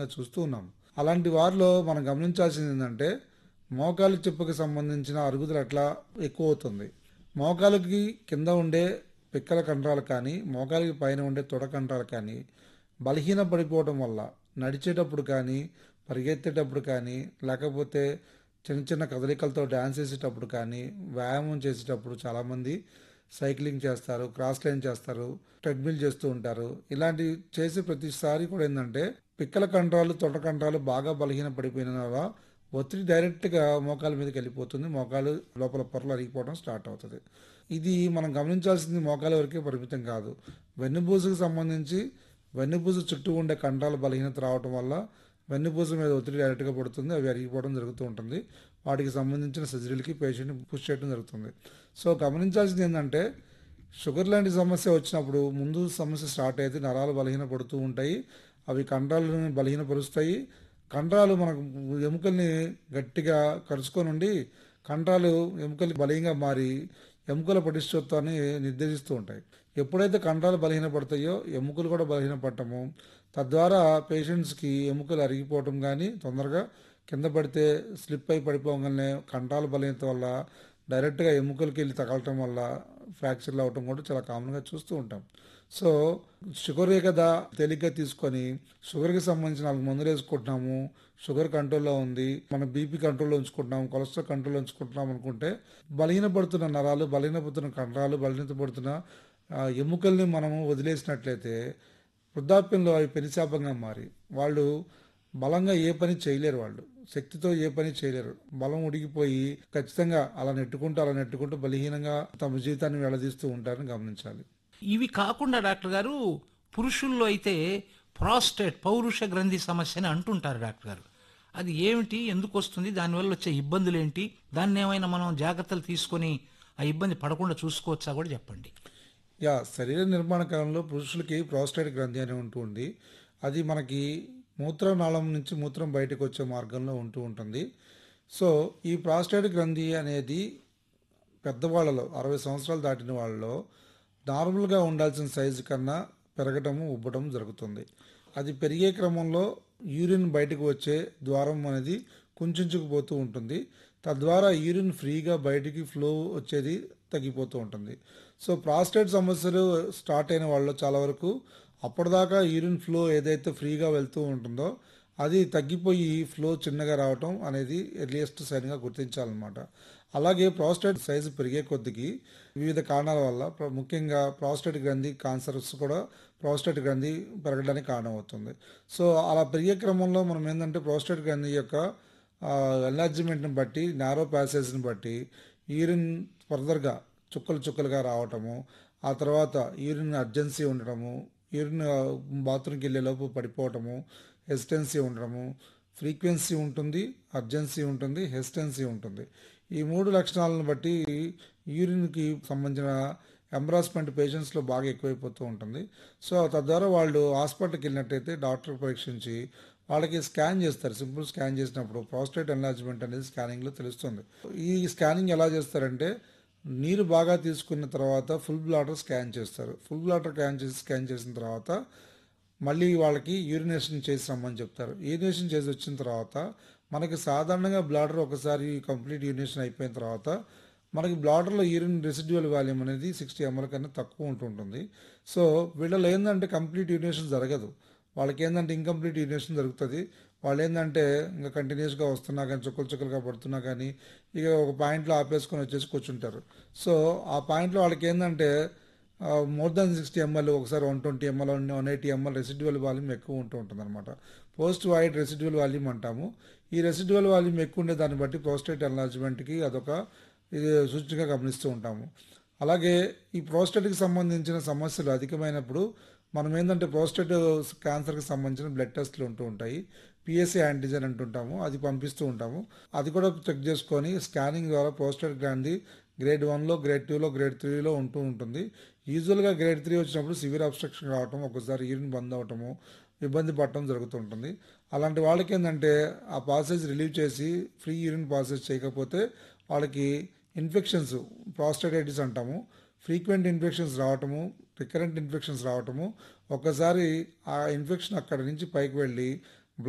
విపరీతంగా చూస్తూ ఉన్నాం అలాంటి వారిలో మనం గమనించాల్సింది ఏంటంటే మోకాలు చెప్పుకి సంబంధించిన అరుగుదల అట్లా ఎక్కువ అవుతుంది మోకాలుకి కింద ఉండే పిక్కల కండరాలు కానీ మోకాలికి పైన ఉండే తొడ కండరాలు కానీ బలహీన పడిపోవడం వల్ల నడిచేటప్పుడు కానీ పరిగెత్తేటప్పుడు కానీ లేకపోతే చిన్న చిన్న కదలికలతో డ్యాన్స్ చేసేటప్పుడు కానీ వ్యాయామం చేసేటప్పుడు చాలామంది సైక్లింగ్ చేస్తారు క్రాస్ లైన్ చేస్తారు ట్రెడ్మిల్ చేస్తూ ఉంటారు ఇలాంటి చేసే ప్రతిసారి కూడా ఏంటంటే పిక్కల కండరాలు తొడ కండరాలు బాగా బలహీన పడిపోయిన వల్ల ఒత్తిడి డైరెక్ట్గా మోకాల మీదకి వెళ్ళిపోతుంది మోకాలు లోపల పొరలు అరిగిపోవడం స్టార్ట్ అవుతుంది ఇది మనం గమనించాల్సింది మోకాల వరకే పరిమితం కాదు వెన్నుపూసకు సంబంధించి వెన్నుపూస చుట్టూ ఉండే కండరాల బలహీనత రావటం వల్ల వెన్నుపూస మీద ఒత్తిడి డైరెక్ట్గా పడుతుంది అవి అరిగిపోవడం జరుగుతూ ఉంటుంది వాటికి సంబంధించిన సర్జరీలకి పేషెంట్ని పుష్ చేయడం జరుగుతుంది సో గమనించాల్సింది ఏంటంటే షుగర్ లాంటి సమస్య వచ్చినప్పుడు ముందు సమస్య స్టార్ట్ అయితే నరాలు బలహీన పడుతూ ఉంటాయి అవి కండరాలను బలహీనపరుస్తాయి కండరాలు మనకు ఎముకల్ని గట్టిగా కరుచుకొని ఉండి కండరాలు ఎముకలు బలంగా మారి ఎముకల పటిష్టత్వాన్ని నిర్దేశిస్తూ ఉంటాయి ఎప్పుడైతే కండరాలు బలహీనపడతాయో ఎముకలు కూడా బలహీనపడటము తద్వారా పేషెంట్స్కి ఎముకలు అరిగిపోవటం కానీ తొందరగా కింద పడితే స్లిప్ అయి పడిపోగానే కండరాల బలహీనత వల్ల డైరెక్ట్గా ఎముకలకి వెళ్ళి తగలటం వల్ల ఫ్రాక్చర్లు అవటం కూడా చాలా కామన్గా చూస్తూ ఉంటాం సో షుగరే కదా తేలిగ్గా తీసుకొని షుగర్కి సంబంధించిన నాలుగు మందులు వేసుకుంటున్నాము షుగర్ కంట్రోల్లో ఉంది మన బీపీ కంట్రోల్లో ఉంచుకుంటున్నాం కొలెస్ట్రాల్ కంట్రోల్లో ఉంచుకుంటున్నాం అనుకుంటే బలహీనపడుతున్న నరాలు బలహీనపడుతున్న కండరాలు బలహీనపడుతున్న ఆ, ఎముకల్ని మనము వదిలేసినట్లయితే వృద్ధాప్యంలో అవి పెరిశాపంగా మారి వాళ్ళు బలంగా ఏ పని చేయలేరు వాళ్ళు శక్తితో ఏ పని చేయలేరు బలం ఉడిగిపోయి ఖచ్చితంగా అలా నెట్టుకుంటూ అలా నెట్టుకుంటూ బలహీనంగా తమ జీవితాన్ని వెళ్లదీస్తూ ఉంటారని గమనించాలి ఇవి కాకుండా డాక్టర్ గారు పురుషుల్లో అయితే ప్రాస్టేట్ పౌరుష గ్రంథి సమస్య అని అంటుంటారు డాక్టర్ గారు అది ఏమిటి ఎందుకు వస్తుంది దానివల్ల వచ్చే ఇబ్బందులు ఏంటి దాన్ని ఏమైనా మనం జాగ్రత్తలు తీసుకొని ఆ ఇబ్బంది పడకుండా చూసుకోవచ్చా కూడా చెప్పండి యా శరీర నిర్మాణ కాలంలో పురుషులకి ప్రోస్టేట్ గ్రంథి అని ఉంటుంది అది మనకి మూత్రనాళం నుంచి మూత్రం బయటకు వచ్చే మార్గంలో ఉంటూ ఉంటుంది సో ఈ ప్రాస్టేట్ గ్రంథి అనేది పెద్దవాళ్ళలో అరవై సంవత్సరాలు దాటిన వాళ్ళలో నార్మల్గా ఉండాల్సిన సైజు కన్నా పెరగటము ఉబ్బటం జరుగుతుంది అది పెరిగే క్రమంలో యూరిన్ బయటకు వచ్చే ద్వారం అనేది కుంచుకుపోతూ ఉంటుంది తద్వారా యూరిన్ ఫ్రీగా బయటికి ఫ్లో వచ్చేది తగ్గిపోతూ ఉంటుంది సో ప్రాస్టేట్ సమస్యలు స్టార్ట్ అయిన వాళ్ళు చాలా వరకు అప్పటిదాకా యూరిన్ ఫ్లో ఏదైతే ఫ్రీగా వెళ్తూ ఉంటుందో అది తగ్గిపోయి ఫ్లో చిన్నగా రావటం అనేది ఎర్లియస్ట్ సైన్గా గుర్తించాలన్నమాట అలాగే ప్రాస్టేట్ సైజు పెరిగే కొద్దికి వివిధ కారణాల వల్ల ప్ర- ముఖ్యంగా ప్రాస్టేట్ గ్రంథి క్యాన్సర్స్ కూడా ప్రాస్టేట్ గ్రంథి పెరగడానికి కారణమవుతుంది సో అలా పెరిగే క్రమంలో మనం ఏంటంటే ప్రాస్టేట్ గ్రంథి యొక్క ఎన్లార్జ్మెంట్ని బట్టి నారో ప్యాసేజ్ని బట్టి యూరిన్ ఫర్దర్గా చుక్కలు చుక్కలుగా రావటము ఆ తర్వాత యూరిన్ అర్జెన్సీ ఉండటము యూరిన్ బాత్రూమ్కి వెళ్ళే లోపు పడిపోవటము హెసిటెన్సీ ఉండడము ఫ్రీక్వెన్సీ ఉంటుంది అర్జెన్సీ ఉంటుంది హెసిటెన్సీ ఉంటుంది ఈ మూడు లక్షణాలను బట్టి యూరిన్కి సంబంధించిన ఎంబ్రాస్మెంట్ పేషెంట్స్లో బాగా ఎక్కువైపోతూ ఉంటుంది సో తద్వారా వాళ్ళు హాస్పిటల్కి వెళ్ళినట్టయితే డాక్టర్ పరీక్షించి వాళ్ళకి స్కాన్ చేస్తారు సింపుల్ స్కాన్ చేసినప్పుడు ప్రాస్టేట్ ఎన్లార్జ్మెంట్ అనేది స్కానింగ్లో తెలుస్తుంది ఈ స్కానింగ్ ఎలా చేస్తారంటే నీరు బాగా తీసుకున్న తర్వాత ఫుల్ బ్లాడర్ స్కాన్ చేస్తారు ఫుల్ బ్లాడర్ స్కాన్ చేసి స్కాన్ చేసిన తర్వాత మళ్ళీ వాళ్ళకి యూరినేషన్ చేసి రమ్మని చెప్తారు యూరినేషన్ చేసి వచ్చిన తర్వాత మనకి సాధారణంగా బ్లాడర్ ఒకసారి కంప్లీట్ యూరినేషన్ అయిపోయిన తర్వాత మనకి బ్లాడర్లో యూరిన్ రెసిడ్యువల్ వాల్యూమ్ అనేది సిక్స్టీ ఎంఎల్ కన్నా తక్కువ ఉంటుంటుంది సో వీళ్ళలో ఏంటంటే కంప్లీట్ యూరినేషన్ జరగదు వాళ్ళకి ఏంటంటే ఇన్కంప్లీట్ యూరినేషన్ జరుగుతుంది వాళ్ళు ఏంటంటే ఇంకా కంటిన్యూస్గా వస్తున్నా కానీ చుక్కలు చుక్కలుగా పడుతున్నా కానీ ఇక ఒక పాయింట్లో ఆపేసుకొని వచ్చేసి కూర్చుంటారు సో ఆ పాయింట్లో వాళ్ళకి ఏంటంటే మోర్ దాన్ సిక్స్టీ ఎంఎల్ ఒకసారి one twenty ML one eighty ML residual volume ఎక్కువ ఉంటూ ఉంటుంది అనమాట పోస్ట్ వైడ్ రెసిడ్యువల్ వాల్యూమ్ అంటాము ఈ రెసిడ్యువల్ వాల్యూమ్ ఎక్కువ ఉండే దాన్ని బట్టి ప్రోస్టేట్ ఎన్లార్జ్మెంట్కి అదొక ఇది సూచనగా గమనిస్తూ ఉంటాము అలాగే ఈ ప్రోస్టేట్కి సంబంధించిన సమస్యలు అధికమైనప్పుడు మనం ఏంటంటే ప్రోస్టేట్ క్యాన్సర్కి సంబంధించిన బ్లడ్ టెస్ట్లు ఉంటూ ఉంటాయి పిఎస్సి యాంటీజెన్ అంటుంటాము అది పంపిస్తూ ఉంటాము అది కూడా చెక్ చేసుకొని స్కానింగ్ ద్వారా ప్రోస్టేట్ గ్రాంది గ్రేడ్ వన్లో గ్రేడ్ టూలో గ్రేడ్ త్రీలో ఉంటూ ఉంటుంది యూజువల్గా గ్రేడ్ త్రీ వచ్చినప్పుడు సివియర్ అబ్స్ట్రక్షన్ రావటం ఒకసారి యూరిన్ బంద్ అవటము ఇబ్బంది పడటం జరుగుతుంటుంది అలాంటి వాళ్ళకి ఏంటంటే ఆ పాసేజ్ రిలీవ్ చేసి ఫ్రీ యూరిన్ పాసేజ్ చేయకపోతే వాళ్ళకి ఇన్ఫెక్షన్స్ ప్రాస్టేటైటిస్ అంటాము ఫ్రీక్వెంట్ ఇన్ఫెక్షన్స్ రావటము రికరెంట్ ఇన్ఫెక్షన్స్ రావటము ఒక్కసారి ఆ ఇన్ఫెక్షన్ అక్కడి నుంచి పైకి వెళ్ళి